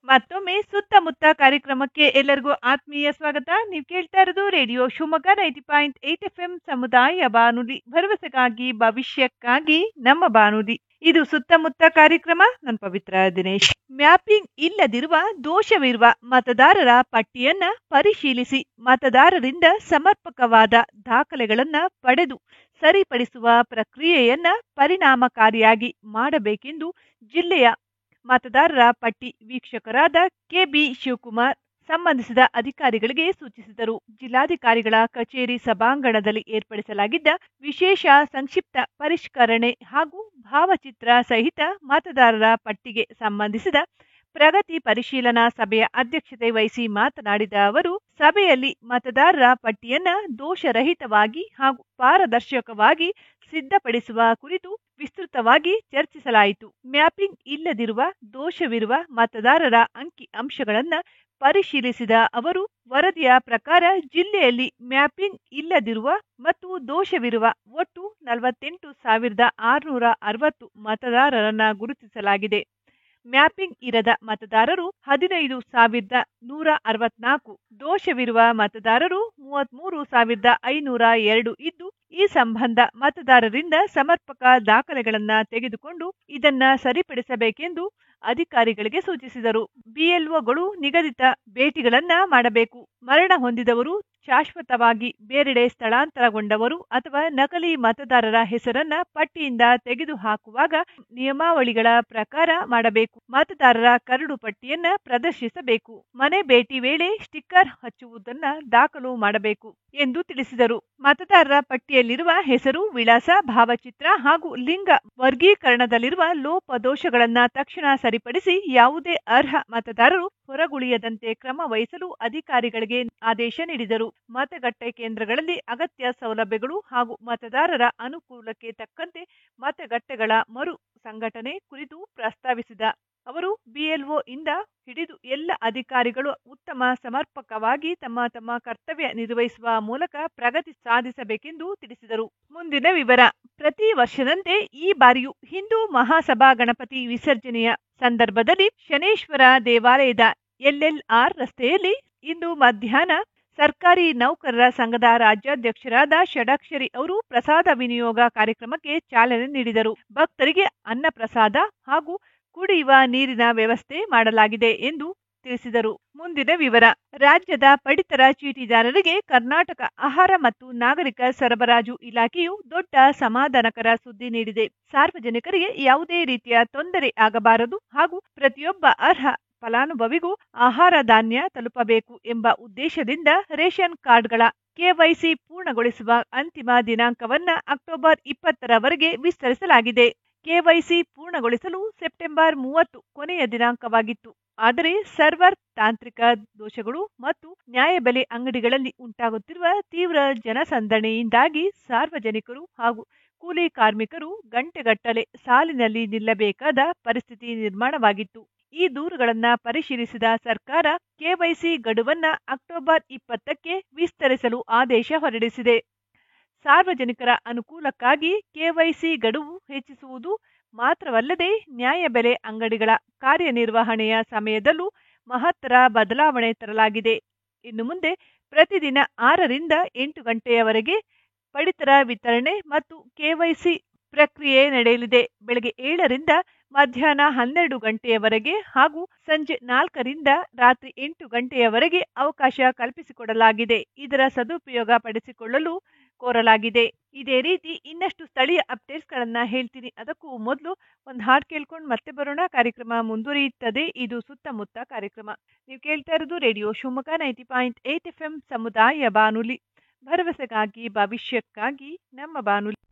ಮತ್ತೊಮ್ಮೆ ಸುತ್ತಮುತ್ತ ಕಾರ್ಯಕ್ರಮಕ್ಕೆ ಎಲ್ಲರಿಗೂ ಆತ್ಮೀಯ ಸ್ವಾಗತ ನೀವು ಕೇಳ್ತಾ ಇರೋದು radio Shivamogga ninety point eight F M ಸಮುದಾಯ ಬಾನುಲಿ ಭರವಸೆಗಾಗಿ ಭವಿಷ್ಯಕ್ಕಾಗಿ ನಮ್ಮ ಬಾನುಲಿ ಇದು ಸುತ್ತಮುತ್ತ ಕಾರ್ಯಕ್ರಮ ನನ್ನ ಪವಿತ್ರ ದಿನೇಶ್ ಮ್ಯಾಪಿಂಗ್ ಇಲ್ಲದಿರುವ ದೋಷವಿರುವ ಮತದಾರರ ಪಟ್ಟಿಯನ್ನ ಪರಿಶೀಲಿಸಿ ಮತದಾರರಿಂದ ಸಮರ್ಪಕವಾದ ದಾಖಲೆಗಳನ್ನ ಪಡೆದು ಸರಿಪಡಿಸುವ ಪ್ರಕ್ರಿಯೆಯನ್ನ ಪರಿಣಾಮಕಾರಿಯಾಗಿ ಮಾಡಬೇಕೆಂದು ಜಿಲ್ಲೆಯ ಮತದಾರರ ಪಟ್ಟಿ ವೀಕ್ಷಕರಾದ ಕೆಬಿ ಶಿವಕುಮಾರ್ ಸಂಬಂಧಿಸಿದ ಅಧಿಕಾರಿಗಳಿಗೆ ಸೂಚಿಸಿದರು ಜಿಲ್ಲಾಧಿಕಾರಿಗಳ ಕಚೇರಿ ಸಭಾಂಗಣದಲ್ಲಿ ಏರ್ಪಡಿಸಲಾಗಿದ್ದ ವಿಶೇಷ ಸಂಕ್ಷಿಪ್ತ ಪರಿಷ್ಕರಣೆ ಹಾಗೂ ಭಾವಚಿತ್ರ ಸಹಿತ ಮತದಾರರ ಪಟ್ಟಿಗೆ ಸಂಬಂಧಿಸಿದ ಪ್ರಗತಿ ಪರಿಶೀಲನಾ ಸಭೆಯ ಅಧ್ಯಕ್ಷತೆ ವಹಿಸಿ ಮಾತನಾಡಿದ ಅವರು ಸಭೆಯಲ್ಲಿ ಮತದಾರರ ಪಟ್ಟಿಯನ್ನ ದೋಷರಹಿತವಾಗಿ ಹಾಗೂ ಪಾರದರ್ಶಕವಾಗಿ ಸಿದ್ಧಪಡಿಸುವ ಕುರಿತು ವಿಸ್ತೃತವಾಗಿ ಚರ್ಚಿಸಲಾಯಿತು ಮ್ಯಾಪಿಂಗ್ ಇಲ್ಲದಿರುವ ದೋಷವಿರುವ ಮತದಾರರ ಅಂಕಿ ಅಂಶಗಳನ್ನ ಪರಿಶೀಲಿಸಿದ ಅವರು ವರದಿಯ ಪ್ರಕಾರ ಜಿಲ್ಲೆಯಲ್ಲಿ ಮ್ಯಾಪಿಂಗ್ ಇಲ್ಲದಿರುವ ಮತ್ತು ದೋಷವಿರುವ ಒಟ್ಟು ನಲವತ್ತೆಂಟು ಸಾವಿರದ ಆರುನೂರ ಅರವತ್ತು ಮತದಾರರನ್ನ ಗುರುತಿಸಲಾಗಿದೆ ಮ್ಯಾಪಿಂಗ್ ಇರದ ಮತದಾರರು ಹದಿನೈದು ಸಾವಿರದ ನೂರ ಅರವತ್ನಾಲ್ಕು ದೋಷವಿರುವ ಮತದಾರರು ಮೂವತ್ಮೂರು ಸಾವಿರದ ಐನೂರ ಎರಡು ಇದ್ದು ಈ ಸಂಬಂಧ ಮತದಾರರಿಂದ ಸಮರ್ಪಕ ದಾಖಲೆಗಳನ್ನ ತೆಗೆದುಕೊಂಡು ಇದನ್ನ ಸರಿಪಡಿಸಬೇಕೆಂದು ಅಧಿಕಾರಿಗಳಿಗೆ ಸೂಚಿಸಿದರು ಬಿಎಲ್ಒಗಳು ನಿಗದಿತ ಭೇಟಿಗಳನ್ನ ಮಾಡಬೇಕು ಮರಣ ಹೊಂದಿದವರು ಶಾಶ್ವತವಾಗಿ ಬೇರೆಡೆ ಸ್ಥಳಾಂತರಗೊಂಡವರು ಅಥವಾ ನಕಲಿ ಮತದಾರರ ಹೆಸರನ್ನ ಪಟ್ಟಿಯಿಂದ ತೆಗೆದು ಹಾಕುವಾಗ ನಿಯಮಾವಳಿಗಳ ಪ್ರಕಾರ ಮಾಡಬೇಕು ಮತದಾರರ ಕರಡು ಪಟ್ಟಿಯನ್ನ ಪ್ರದರ್ಶಿಸಬೇಕು ಮನೆ ಭೇಟಿ ವೇಳೆ ಸ್ಟಿಕ್ಕರ್ ಹಚ್ಚುವುದನ್ನ ದಾಖಲು ಮಾಡಬೇಕು ಎಂದು ತಿಳಿಸಿದರು ಮತದಾರರ ಪಟ್ಟಿಯಲ್ಲಿರುವ ಹೆಸರು ವಿಳಾಸ ಭಾವಚಿತ್ರ ಹಾಗೂ ಲಿಂಗ ವರ್ಗೀಕರಣದಲ್ಲಿರುವ ಲೋಪದೋಷಗಳನ್ನ ತಕ್ಷಣ ಸರಿಪಡಿಸಿ ಯಾವುದೇ ಅರ್ಹ ಮತದಾರರು ಹೊರಗುಳಿಯದಂತೆ ಕ್ರಮ ವಹಿಸಲು ಅಧಿಕಾರಿಗಳಿಗೆ ಆದೇಶ ನೀಡಿದರು ಮತಗಟ್ಟೆ ಕೇಂದ್ರಗಳಲ್ಲಿ ಅಗತ್ಯ ಸೌಲಭ್ಯಗಳು ಹಾಗೂ ಮತದಾರರ ಅನುಕೂಲಕ್ಕೆ ತಕ್ಕಂತೆ ಮತಗಟ್ಟೆಗಳ ಮರು ಸಂಘಟನೆ ಕುರಿತು ಪ್ರಸ್ತಾವಿಸಿದ ಅವರು ಬಿಎಲ್ಒ ಇಂದ ಹಿಡಿದು ಎಲ್ಲ ಅಧಿಕಾರಿಗಳು ಉತ್ತಮ ಸಮರ್ಪಕವಾಗಿ ತಮ್ಮ ತಮ್ಮ ಕರ್ತವ್ಯ ನಿರ್ವಹಿಸುವ ಮೂಲಕ ಪ್ರಗತಿ ಸಾಧಿಸಬೇಕೆಂದು ತಿಳಿಸಿದರು ಮುಂದಿನ ವಿವರ ಪ್ರತಿ ವರ್ಷದಂತೆ ಈ ಬಾರಿಯೂ ಹಿಂದೂ ಮಹಾಸಭಾ ಗಣಪತಿ ವಿಸರ್ಜನೆಯ ಸಂದರ್ಭದಲ್ಲಿ ಶನೇಶ್ವರ ದೇವಾಲಯದ ಎಲ್ಎಲ್ಆರ್ ರಸ್ತೆಯಲ್ಲಿ ಇಂದು ಮಧ್ಯಾಹ್ನ ಸರ್ಕಾರಿ ನೌಕರರ ಸಂಘದ ರಾಜ್ಯಾಧ್ಯಕ್ಷರಾದ ಷಡಾಕ್ಷರಿ ಅವರು ಪ್ರಸಾದ ವಿನಿಯೋಗ ಕಾರ್ಯಕ್ರಮಕ್ಕೆ ಚಾಲನೆ ನೀಡಿದರು ಭಕ್ತರಿಗೆ ಅನ್ನ ಪ್ರಸಾದ ಹಾಗೂ ಕುಡಿಯುವ ನೀರಿನ ವ್ಯವಸ್ಥೆ ಮಾಡಲಾಗಿದೆ ಎಂದು ತಿಳಿಸಿದರು ಮುಂದಿನ ವಿವರ ರಾಜ್ಯದ ಪಡಿತರ ಚೀಟಿದಾರರಿಗೆ ಕರ್ನಾಟಕ ಆಹಾರ ಮತ್ತು ನಾಗರಿಕ ಸರಬರಾಜು ಇಲಾಖೆಯು ದೊಡ್ಡ ಸಮಾಧಾನಕರ ಸುದ್ದಿ ನೀಡಿದೆ ಸಾರ್ವಜನಿಕರಿಗೆ ಯಾವುದೇ ರೀತಿಯ ತೊಂದರೆ ಆಗಬಾರದು ಹಾಗೂ ಪ್ರತಿಯೊಬ್ಬ ಅರ್ಹ ಫಲಾನುಭವಿಗೂ ಆಹಾರ ಧಾನ್ಯ ತಲುಪಬೇಕು ಎಂಬ ಉದ್ದೇಶದಿಂದ ರೇಷನ್ ಕಾರ್ಡ್ಗಳ ಕೆವೈಸಿ ಪೂರ್ಣಗೊಳಿಸುವ ಅಂತಿಮ ದಿನಾಂಕವನ್ನ ಅಕ್ಟೋಬರ್ ಇಪ್ಪತ್ತರವರೆಗೆ ವಿಸ್ತರಿಸಲಾಗಿದೆ ಕೆವೈಸಿ ಪೂರ್ಣಗೊಳಿಸಲು ಸೆಪ್ಟೆಂಬರ್ ಮೂವತ್ತು ಕೊನೆಯ ದಿನಾಂಕವಾಗಿತ್ತು ಆದರೆ ಸರ್ವರ್ ತಾಂತ್ರಿಕ ದೋಷಗಳು ಮತ್ತು ನ್ಯಾಯಬೆಲೆ ಅಂಗಡಿಗಳಲ್ಲಿ ಉಂಟಾಗುತ್ತಿರುವ ತೀವ್ರ ಜನಸಂದಣಿಯಿಂದಾಗಿ ಸಾರ್ವಜನಿಕರು ಹಾಗೂ ಕೂಲಿ ಕಾರ್ಮಿಕರು ಗಂಟೆಗಟ್ಟಲೆ ಸಾಲಿನಲ್ಲಿ ನಿಲ್ಲಬೇಕಾದ ಪರಿಸ್ಥಿತಿ ನಿರ್ಮಾಣವಾಗಿತ್ತು ಈ ದೂರುಗಳನ್ನು ಪರಿಶೀಲಿಸಿದ ಸರ್ಕಾರ ಕೆವೈಸಿ ಗಡುವನ್ನ ಅಕ್ಟೋಬರ್ ಇಪ್ಪತ್ತಕ್ಕೆ ವಿಸ್ತರಿಸಲು ಆದೇಶ ಹೊರಡಿಸಿದೆ ಸಾರ್ವಜನಿಕರ ಅನುಕೂಲಕ್ಕಾಗಿ ಕೆವೈಸಿ ಗಡುವು ಹೆಚ್ಚಿಸುವುದು ಮಾತ್ರವಲ್ಲದೆ ನ್ಯಾಯಬೆಲೆ ಅಂಗಡಿಗಳ ಕಾರ್ಯನಿರ್ವಹಣೆಯ ಸಮಯದಲ್ಲೂ ಮಹತ್ತರ ಬದಲಾವಣೆ ತರಲಾಗಿದೆ ಇನ್ನು ಮುಂದೆ ಪ್ರತಿದಿನ ಆರರಿಂದ ಎಂಟು ಗಂಟೆಯವರೆಗೆ ಪಡಿತರ ವಿತರಣೆ ಮತ್ತು ಕೆವೈಸಿ ಪ್ರಕ್ರಿಯೆ ನಡೆಯಲಿದೆ ಬೆಳಗ್ಗೆ ಏಳರಿಂದ ಮಧ್ಯಾಹ್ನ ಹನ್ನೆರಡು ಗಂಟೆಯವರೆಗೆ ಹಾಗೂ ಸಂಜೆ ನಾಲ್ಕರಿಂದ ರಾತ್ರಿ ಎಂಟು ಗಂಟೆಯವರೆಗೆ ಅವಕಾಶ ಕಲ್ಪಿಸಿಕೊಡಲಾಗಿದೆ ಇದರ ಸದುಪಯೋಗ ಪಡಿಸಿಕೊಳ್ಳಲು ಕೋರಲಾಗಿದೆ ಇದೇ ರೀತಿ ಇನ್ನಷ್ಟು ಸ್ಥಳೀಯ ಅಪ್ಡೇಟ್ಸ್ಗಳನ್ನ ಹೇಳ್ತೀನಿ ಅದಕ್ಕೂ ಮೊದಲು ಒಂದು ಹಾಡು ಕೇಳ್ಕೊಂಡು ಮತ್ತೆ ಬರೋಣ ಕಾರ್ಯಕ್ರಮ ಮುಂದುವರಿಯುತ್ತದೆ ಇದು ಸುತ್ತಮುತ್ತ ಕಾರ್ಯಕ್ರಮ ನೀವು ಕೇಳ್ತಾ ಇರೋದು radio Shivamogga ninety point eight F M ಸಮುದಾಯ ಬಾನುಲಿ ಭರವಸೆಗಾಗಿ ಭವಿಷ್ಯಕ್ಕಾಗಿ ನಮ್ಮ ಬಾನುಲಿ